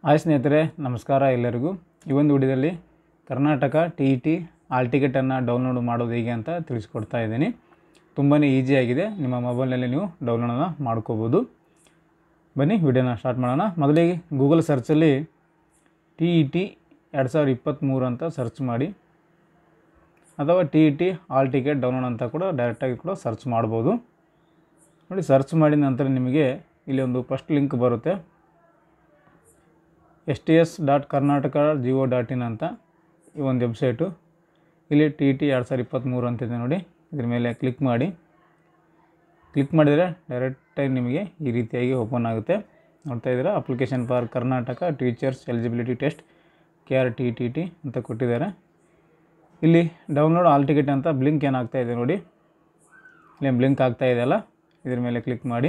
hi ಸ್ನೇಹಿತರೆ ನಮಸ್ಕಾರ ಎಲ್ಲರಿಗೂ ಈ ಒಂದು ವಿಡಿಯೋದಲ್ಲಿ Karnataka T E T hall ಟಿಕೆಟನ್ನು ಡೌನ್ಲೋಡ್ ಮಾಡೋದು ಹೇಗೆ ಅಂತ ತಿಳಿಸ್ಕೊಡ್ತಾ ಇದ್ದೀನಿ ತುಂಬಾ ಈಸಿಯಾಗಿದೆ ನಿಮ್ಮ ಮೊಬೈಲ್ನಲ್ಲಿ ನೀವು ಡೌನ್ಲೋಡನ್ನು ಮಾಡ್ಕೋಬೋದು ಬನ್ನಿ ವಿಡಿಯೋನ ಸ್ಟಾರ್ಟ್ ಮಾಡೋಣ ಮೊದಲಿಗೆ ಗೂಗಲ್ ಸರ್ಚಲ್ಲಿ ಟಿ ಇ ಟಿ ಎರಡು ಸಾವಿರದ ಇಪ್ಪತ್ತ್ಮೂರು ಅಂತ ಸರ್ಚ್ ಮಾಡಿ ಅಥವಾ T E T hall ticket download ಅಂತ ಕೂಡ ಡೈರೆಕ್ಟಾಗಿ ಕೂಡ ಸರ್ಚ್ ಮಾಡ್ಬೋದು ನೋಡಿ ಸರ್ಚ್ ಮಾಡಿದ ನಂತರ ನಿಮಗೆ ಇಲ್ಲಿ ಒಂದು ಫಸ್ಟ್ ಲಿಂಕ್ ಬರುತ್ತೆ S T S dot Karnataka G O dot in ಅಂತ ಈ ಒಂದು ವೆಬ್ಸೈಟು ಇಲ್ಲಿ ಟಿ ಟಿ ಎರಡು ಸಾವಿರದ ಇಪ್ಪತ್ತ್ಮೂರು ಅಂತಿದೆ ನೋಡಿ ಇದ್ರ ಮೇಲೆ ಕ್ಲಿಕ್ ಮಾಡಿ ಕ್ಲಿಕ್ ಮಾಡಿದರೆ ಡೈರೆಕ್ಟಾಗಿ ನಿಮಗೆ ಈ ರೀತಿಯಾಗಿ ಓಪನ್ ಆಗುತ್ತೆ ನೋಡ್ತಾ ಇದ್ದೀರಾ application for Karnataka teachers eligibility test K R T T T ಅಂತ ಕೊಟ್ಟಿದ್ದಾರೆ ಇಲ್ಲಿ ಡೌನ್ಲೋಡ್ ಆಲ್ ಟಿಕೆಟ್ ಅಂತ ಬ್ಲಿಂಕ್ ಏನಾಗ್ತಾ ಇದೆ ನೋಡಿ ಇಲ್ಲಿ ಬ್ಲಿಂಕ್ ಆಗ್ತಾ ಇದೆಯಲ್ಲ ಇದ್ರ ಮೇಲೆ ಕ್ಲಿಕ್ ಮಾಡಿ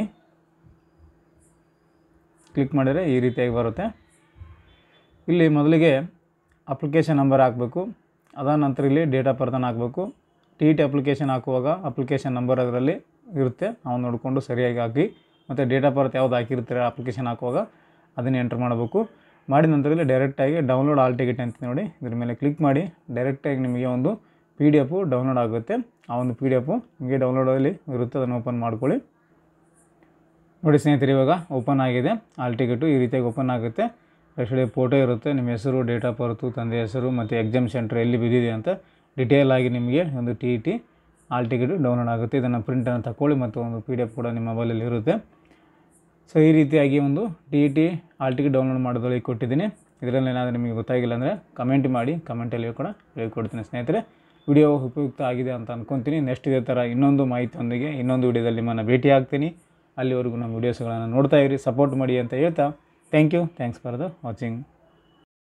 ಕ್ಲಿಕ್ ಮಾಡಿದರೆ ಈ ರೀತಿಯಾಗಿ ಬರುತ್ತೆ ಇಲ್ಲಿ ಮೊದಲಿಗೆ ಅಪ್ಲಿಕೇಶನ್ ನಂಬರ್ ಹಾಕಬೇಕು ಅದಾದ ನಂತರ ಇಲ್ಲಿ ಡೇಟ್ ಆಫ್ ಬರ್ತನ ಹಾಕಬೇಕು ಟಿ ಟಿ ಅಪ್ಲಿಕೇಶನ್ ಹಾಕುವಾಗ ಅಪ್ಲಿಕೇಶನ್ ನಂಬರ್ ಅದರಲ್ಲಿ ಇರುತ್ತೆ ನಾವು ನೋಡಿಕೊಂಡು ಸರಿಯಾಗಿ ಹಾಕಿ ಮತ್ತು ಡೇಟ್ ಆಫ್ ಬರ್ತ್ ಯಾವ್ದು ಹಾಕಿರ್ತೀರ ಅಪ್ಲಿಕೇಶನ್ ಹಾಕುವಾಗ ಅದನ್ನು ಎಂಟ್ರ್ ಮಾಡಬೇಕು ಮಾಡಿದ ನಂತರ ಇಲ್ಲಿ ಡೈರೆಕ್ಟಾಗಿ ಡೌನ್ಲೋಡ್ ಆಲ್ ಟಿಕೆಟ್ ಅಂತ ನೋಡಿ ಇದ್ರ ಮೇಲೆ ಕ್ಲಿಕ್ ಮಾಡಿ ಡೈರೆಕ್ಟಾಗಿ ನಿಮಗೆ ಒಂದು ಪಿ ಡಿ ಎಫು ಡೌನ್ಲೋಡ್ ಆಗುತ್ತೆ ಆ ಒಂದು ಪಿ ಡಿ ಎಫು ನಿಮಗೆ ಡೌನ್ಲೋಡಲ್ಲಿ ಇರುತ್ತೆ ಅದನ್ನು ಓಪನ್ ಮಾಡ್ಕೊಳ್ಳಿ ನೋಡಿ ಸ್ನೇಹಿತರೆ ಇವಾಗ ಓಪನ್ ಆಗಿದೆ ಆಲ್ ಟಿಕೆಟು ಈ ರೀತಿಯಾಗಿ ಓಪನ್ ಆಗುತ್ತೆ ಆ್ಯಕ್ಚುಲಿ ಫೋಟೋ ಇರುತ್ತೆ ನಿಮ್ಮ ಹೆಸರು ಡೇಟ್ ಆಫ್ ಬರ್ತು ತಂದೆ ಹೆಸರು ಮತ್ತು ಎಕ್ಸಾಮ್ ಸೆಂಟರ್ ಎಲ್ಲಿ ಬಿದ್ದಿದೆ ಅಂತ ಡಿಟೇಲ್ ಆಗಿ ನಿಮಗೆ ಒಂದು T E T hall ticket download ಆಗುತ್ತೆ ಇದನ್ನು ಪ್ರಿಂಟನ್ನು ತಗೊಳ್ಳಿ ಮತ್ತು ಒಂದು ಪಿ ಡಿ ಎಫ್ ಕೂಡ ನಿಮ್ಮ ಮೊಬೈಲಲ್ಲಿ ಇರುತ್ತೆ ಸೊ ಈ ರೀತಿಯಾಗಿ ಒಂದು T E T hall ticket download ಮಾಡೋದ್ರಲ್ಲಿ ಕೊಟ್ಟಿದ್ದೀನಿ ಇದರಲ್ಲಿ ಏನಾದರೂ ನಿಮಗೆ ಗೊತ್ತಾಗಿಲ್ಲ ಅಂದರೆ ಕಮೆಂಟ್ ಮಾಡಿ ಕಮೆಂಟಲ್ಲಿ ಕೂಡ ಹೇಳ್ಕೊಡ್ತೀನಿ ಸ್ನೇಹಿತರೆ ವಿಡಿಯೋ ಉಪಯುಕ್ತ ಆಗಿದೆ ಅಂತ ಅಂದ್ಕೊತೀನಿ ನೆಕ್ಸ್ಟ್ ಇದೇ ಥರ ಇನ್ನೊಂದು ಮಾಹಿತಿಯೊಂದಿಗೆ ಇನ್ನೊಂದು ವಿಡಿಯೋದಲ್ಲಿ ನಿಮ್ಮನ್ನು ಭೇಟಿ ಆಗ್ತೀನಿ ಅಲ್ಲಿವರೆಗೂ ನಮ್ಮ ವೀಡಿಯೋಸ್ಗಳನ್ನು ನೋಡ್ತಾ ಇರಿ ಸಪೋರ್ಟ್ ಮಾಡಿ ಅಂತ ಹೇಳ್ತಾ thank you thanks for the watching